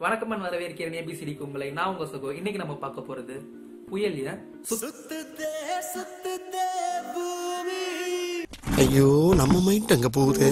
வணக்கம் நான் வரவேற்கிறேன் ஏபிசிடிக்கு உங்களை நான் உங்க சகோ இன்னைக்கு நம்ம பார்க்க போறது புயலிய ஐயோ நம்ம மைண்ட் அங்க போகுது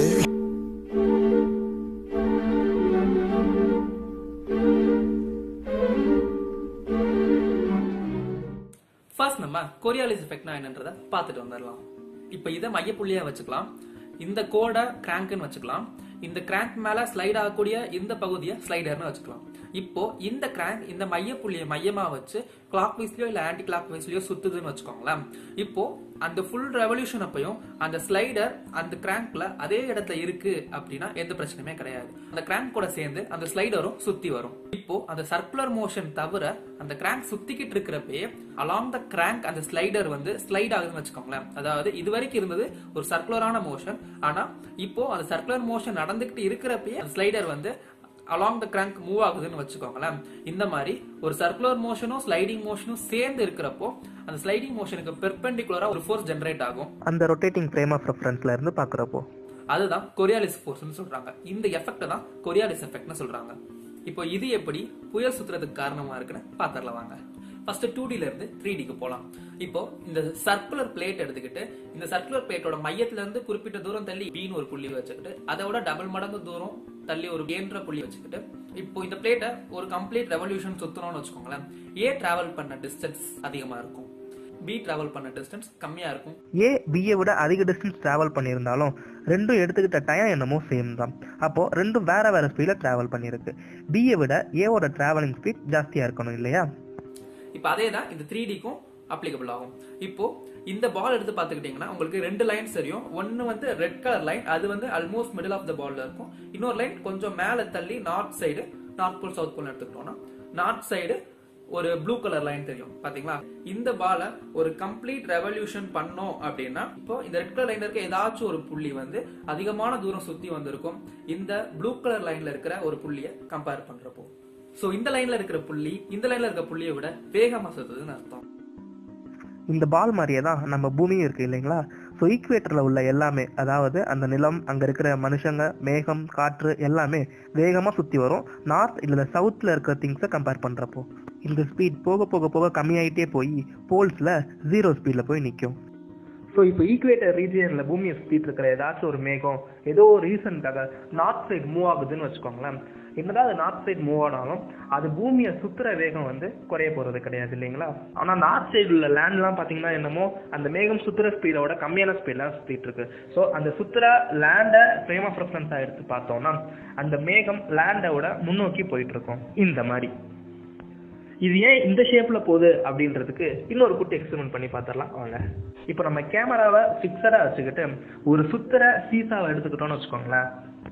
ஃபர்ஸ்ட் நம்ம கொரியாலிஸ் எஃபெக்ட்னா என்னன்றத பார்த்துட்டு வந்துடலாம் இப்போ இதை மையப்புள்ளியா வச்சுக்கலாம் இந்த கோடை கிராங்க்னு வச்சுக்கலாம் இந்த கிராங்க் மேல ஸ்லைட் ஆகக்கூடிய இந்த பகுதியை ஸ்லைடர்னு வச்சுக்கலாம் இப்போ இந்த கிராங்க் இந்த மையப்புள்ளியை மையமா வச்சு கிளாக் வைஸ்லயோ இல்ல ஆன்டி கிளாக் வைஸ்லயோ சுத்துதுன்னு வச்சுக்கோங்களேன் இப்போ அந்த ஃபுல் ரெவல்யூஷன் அப்பையும் அந்த ஸ்லைடர் அந்த கிராங்க்ல அதே இடத்துல இருக்கு அப்படின்னா எந்த பிரச்சனையுமே கிடையாது அந்த கிராங்க் கூட சேர்ந்து அந்த ஸ்லைடரும் சுத்தி வரும் இப்போ அந்த சர்க்குலர் மோஷன் தவிர அந்த கிராங்க் சுத்திக்கிட்டு இருக்கிறப்பே அலாங் த கிராங்க் அந்த ஸ்லைடர் வந்து ஸ்லைட் ஆகுதுன்னு வச்சுக்கோங்களேன் அதாவது இது வரைக்கும் இருந்தது ஒரு சர்க்குலரான மோஷன் ஆனா இப்போ அந்த சர்க்குலர் மோஷன் நடந்துகிட்டு இருக்கிறப்பே அந்த ஸ்லைடர் வந்து அலாங் த கிராங்க் மூவ் ஆகுதுன்னு வச்சுக்கோங்களேன் இந்த மாதிரி ஒரு சர்க்குலர் மோஷனும் ஸ்லைடிங் மோஷனும் சேர்ந்து இருக்கிறப்போ அந்த ஸ்லைடிங் மோஷனுக்கு பெர்பெண்டிகுலரா ஒரு ஃபோர்ஸ் ஜெனரேட் ஆகும் அந்த ரொட்டேட்டிங் ஃப்ரேம் ஆஃப் ரெஃபரன்ஸ்ல இருந்து பார்க்குறப்போ அதுதான் கொரியாலிஸ் ஃபோர்ஸ்னு சொல்றாங்க இந்த எஃபெக்ட் தான் கொரியாலிஸ் எஃபெக்ட்னு சொல்றாங்க இப்போ இது எப்படி புயல் சுத்துறதுக்கு காரணமா இருக்குன்னு பாத்திரல வாங்க ஃபர்ஸ்ட் டூ டில இருந்து த்ரீ டிக்கு போலாம் இப்போ இந்த சர்க்குலர் பிளேட் எடுத்துக்கிட்டு இந்த சர்க்குலர் பிளேட்டோட மையத்துல இருந்து குறிப்பிட்ட தூரம் தள்ளி பின்னு ஒரு புள்ளி வச்சுக்கிட்டு அதோட டபுள் மடங்கு தூரம் தள்ளி ஒரு ஏன்ற புள்ளி வச்சுக்கிட்டு இப்போ இந்த பிளேட்டை ஒரு கம்ப்ளீட் ரெவல்யூஷன் சுத்தணும்னு வச்சுக்கோங்களேன் ஏ டிராவல் பண்ண டிஸ்டன்ஸ் அதிகமா இருக்கும் பி டிராவல் பண்ண டிஸ்டன்ஸ் கம்மியா இருக்கும் ஏ பிஏ விட அதிக டிஸ்டன்ஸ் டிராவல் பண்ணியிருந்தாலும் ரெண்டும் எடுத்துக்கிட்ட டைம் என்னமோ சேம் தான் அப்போ ரெண்டும் வேற வேற ஸ்பீடில் டிராவல் பண்ணியிருக்கு பிஏ விட ஏவோட டிராவலிங் ஸ்பீட் ஜாஸ்தியா இருக்கணும் இல்லையா இப்போ அதே தான் இந்த த்ரீ டிக்கும் அப்ளிகபிள் ஆகும் இப்போ இந்த பால் எடுத்து பார்த்துக்கிட்டீங்கன்னா உங்களுக்கு ரெண்டு லைன்ஸ் தெரியும் ஒன்னு வந்து ரெட் கலர் லைன் அது வந்து ஆல்மோஸ்ட் மிடில் ஆஃப் த பால்ல இருக்கும் இன்னொரு லைன் கொஞ்சம் மேலே தள்ளி north side north pole south pole எடுத்துக்கிட்டோம்னா நார்த் சைடு ஒரு ப்ளூ கலர் லைன் தெரியும் பாத்தீங்களா இந்த பாலை ஒரு கம்ப்ளீட் ரெவல்யூஷன் பண்ணோம் அப்படின்னா இப்போ இந்த ரெட் கலர் லைன்ல இருக்க ஏதாச்சும் ஒரு புள்ளி வந்து அதிகமான தூரம் சுத்தி வந்திருக்கும் இந்த ப்ளூ கலர் லைன்ல இருக்கிற ஒரு புள்ளியை கம்பேர் பண்றப்போ சோ இந்த லைன்ல இருக்கிற புள்ளி இந்த லைன்ல இருக்க புள்ளியை விட வேகமா சுத்துதுன்னு அர்த்தம் இந்த பால் மாதிரியே தான் நம்ம பூமியும் இருக்கு இல்லைங்களா ஸோ ஈக்குவேட்டரில் உள்ள எல்லாமே அதாவது அந்த நிலம் அங்கே இருக்கிற மனுஷங்க மேகம் காற்று எல்லாமே வேகமாக சுற்றி வரும் நார்த் இல்லை சவுத்தில் இருக்கிற திங்ஸை கம்பேர் பண்ணுறப்போ இந்த ஸ்பீட் போக போக போக கம்மியாயிட்டே போய் போல்ஸில் ஜீரோ ஸ்பீடில் போய் நிற்கும் ஸோ இப்போ ஈக்குவேட்டர் ரீஜியனில் பூமியை சுற்றிட்டு இருக்கிற ஏதாச்சும் ஒரு மேகம் ஏதோ ஒரு ரீசனுக்காக நார்த் சைடு மூவ் ஆகுதுன்னு வச்சுக்கோங்களேன் என்னதான் அது நார்த் சைடு மூவ் ஆனாலும் அது பூமியை சுற்றுற வேகம் வந்து குறைய போகிறது கிடையாது இல்லைங்களா ஆனால் நார்த் சைடு உள்ள லேண்ட்லாம் பார்த்தீங்கன்னா என்னமோ அந்த மேகம் சுற்றுற ஸ்பீடோட கம்மியான ஸ்பீடில் சுற்றிட்டு இருக்கு ஸோ அந்த சுற்றுற லேண்டை ஃப்ரேம் ஆஃப் ரெஃபரன்ஸாக எடுத்து பார்த்தோம்னா அந்த மேகம் லேண்டோட முன்னோக்கி போயிட்டு இருக்கும் இந்த மாதிரி இது ஏன் இந்த ஷேப்ல போகுது அப்படின்றதுக்கு இன்னொரு குட்டி எக்ஸ்பெரிமெண்ட் பண்ணி பார்த்துடலாம் வாங்க இப்போ நம்ம கேமராவை ஃபிக்ஸடா வச்சுக்கிட்டு ஒரு சுத்துற சீசாவை எடுத்துக்கிட்டோம்னு வச்சுக்கோங்களேன்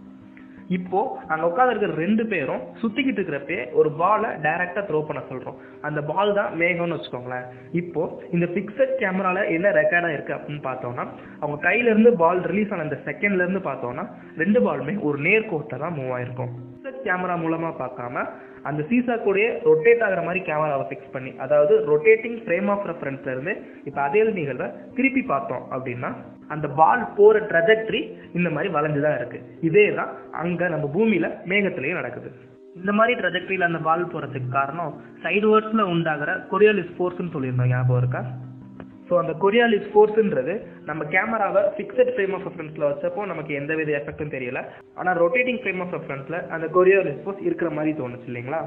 இப்போ அங்க உட்கார்ந்து இருக்கிற ரெண்டு பேரும் சுத்திக்கிட்டு இருக்கிறப்பே ஒரு பாலை டைரக்டா த்ரோ பண்ண சொல்றோம் அந்த பால் தான் மேகம்னு வச்சுக்கோங்களேன் இப்போ இந்த பிக்சட் கேமரால என்ன ரெக்கார்டா இருக்கு அப்படின்னு பார்த்தோம்னா அவங்க கையில இருந்து பால் ரிலீஸ் ஆன அந்த செகண்ட்ல இருந்து பார்த்தோம்னா ரெண்டு பாலுமே ஒரு நேர்கோட்டை தான் மூவ் ஆயிருக்கும் பிக்சட் கேமரா மூலமா பார்க்காம அந்த சீசா கூடயே ரொட்டேட் ஆகிற மாதிரி கேமராவை ஃபிக்ஸ் பண்ணி அதாவது ரொட்டேட்டிங் ஃப்ரேம் ஆஃப் ரெஃபரன்ஸ்ல இருந்து இப்போ அதே நிகழ்வை திருப்பி பார்த்தோம் அப்படின்னா அந்த பால் போற ட்ரஜெக்டரி இந்த மாதிரி வளைஞ்சு தான் இருக்கு இதே தான் அங்க நம்ம பூமியில மேகத்திலேயும் நடக்குது இந்த மாதிரி ட்ரஜெக்டரியில் அந்த பால் போறதுக்கு காரணம் சைடு வேர்ட்ஸ்ல உண்டாகிற கொரியாலிஸ் ஃபோர்ஸ்னு சொல்லியிருந்தோம் ஞாபகம் இருக்கா ஸோ அந்த கொரியாலிஸ் ஃபோர்ஸ்ன்றது நம்ம கேமராவை ஃபிக்ஸட் ஃப்ரேம் ஆஃப் ரெஃபரன்ஸில் வச்சப்போ நமக்கு எந்த வித எஃபெக்ட்டும் தெரியல ஆனால் ரொட்டேட்டிங் ஃப்ரேம் ஆஃப் ரெஃபரன்ஸில் அந்த கொரியாலிஸ் ஃபோர்ஸ் இருக்கிற மாதிரி தோணுச்சு இல்லைங்களா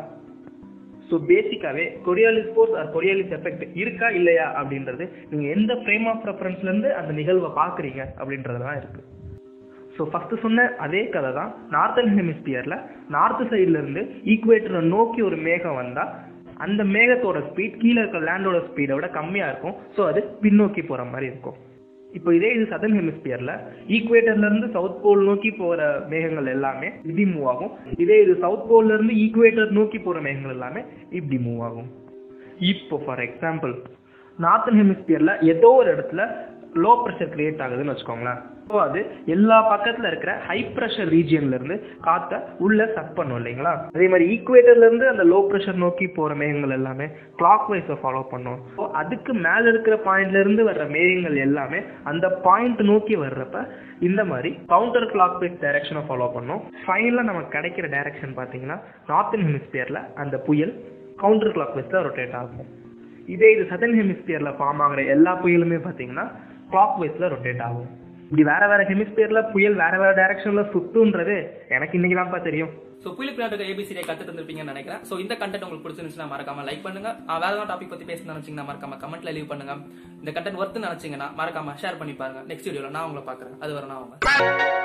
ஸோ பேசிக்காவே Coriolis force or Coriolis effect இருக்கா இல்லையா அப்படின்றது நீங்கள் எந்த ஃப்ரேம் ஆஃப் ரெஃபரன்ஸ்லேருந்து அந்த நிகழ்வை பார்க்குறீங்க அப்படின்றது தான் இருக்குது ஸோ ஃபர்ஸ்ட் சொன்ன அதே கதை தான் நார்த்தன் ஹெமிஸ்பியரில் நார்த் சைட்ல இருந்து ஈக்குவேட்டரை நோக்கி ஒரு மேகம் வந்தால் அந்த மேகத்தோட ஸ்பீட் கீழே இருக்க லேண்டோட ஸ்பீடை விட கம்மியாக இருக்கும் ஸோ அது பின்னோக்கி போகிற மாதிரி இருக்கும் இப்போ இதே இது சதன் ஹெமிஸ்பியர்ல ஈக்குவேட்டர்ல இருந்து சவுத் போல் நோக்கி போற மேகங்கள் எல்லாமே இப்படி மூவ் ஆகும் இதே இது சவுத் போல்ல இருந்து ஈக்குவேட்டர் நோக்கி போற மேகங்கள் எல்லாமே இப்படி மூவ் ஆகும் இப்போ ஃபார் எக்ஸாம்பிள் நார்த்தன் ஹெமிஸ்பியர்ல ஏதோ ஒரு இடத்துல லோ ப்ரெஷர் கிரியேட் ஆகுதுன்னு வச்சுக்கோங்களேன் ஸோ அது எல்லா பக்கத்துல இருக்கிற ஹை ப்ரெஷர் ரீஜியன்ல இருந்து காத்த உள்ள சக் பண்ணும் இல்லைங்களா அதே மாதிரி ஈக்குவேட்டர்ல இருந்து அந்த லோ ப்ரெஷர் நோக்கி போற மேகங்கள் எல்லாமே கிளாக் வைஸை ஃபாலோ பண்ணும் ஸோ அதுக்கு மேல இருக்கிற பாயிண்ட்ல இருந்து வர்ற மேகங்கள் எல்லாமே அந்த பாயிண்ட் நோக்கி வர்றப்ப இந்த மாதிரி கவுண்டர் கிளாக் வைஸ் டைரக்ஷனை ஃபாலோ பண்ணும் ஃபைனலாக நமக்கு கிடைக்கிற டைரக்ஷன் பார்த்தீங்கன்னா நார்த்தன் ஹெமிஸ்பியர்ல அந்த புயல் கவுண்டர் கிளாக் வைஸ்ல ரொட்டேட் ஆகும் இதே இது சதன் ஹெமிஸ்பியர்ல ஃபார்ம் ஆகுற எல்லா புயலுமே பார்த்தீங்கன்னா கிளாக் வைஸ்ல ரொட்டேட் ஆகும் இப்படி வேற வேற ஹெமிஸ்பியர்ல புயல் வேற வேற டைரக்ஷன்ல சுத்துன்றது எனக்கு இன்னைக்கு தான்ப்பா தெரியும் ஸோ புயலுக்கு பின்னாடி ஏபிசியை கத்துட்டு இருந்திருப்பீங்கன்னு நினைக்கிறேன் ஸோ இந்த கண்டென்ட் உங்களுக்கு பிடிச்சிருந்துச்சுன்னா மறக்காம லைக் பண்ணுங்க ஆ, வேற ஏதாவது டாபிக் பத்தி பேசணும்னு நினைச்சீங்கன்னா மறக்காம கமெண்ட்ல லீவ் பண்ணுங்க இந்த கண்டென்ட் ஒர்த்து நினைச்சீங்கன்னா மறக்காம ஷேர் பண்ணி பாருங்க நெக்ஸ்ட் வீடியோல நான் உங்களை பாக்குறேன் அது வரை நான் உங்க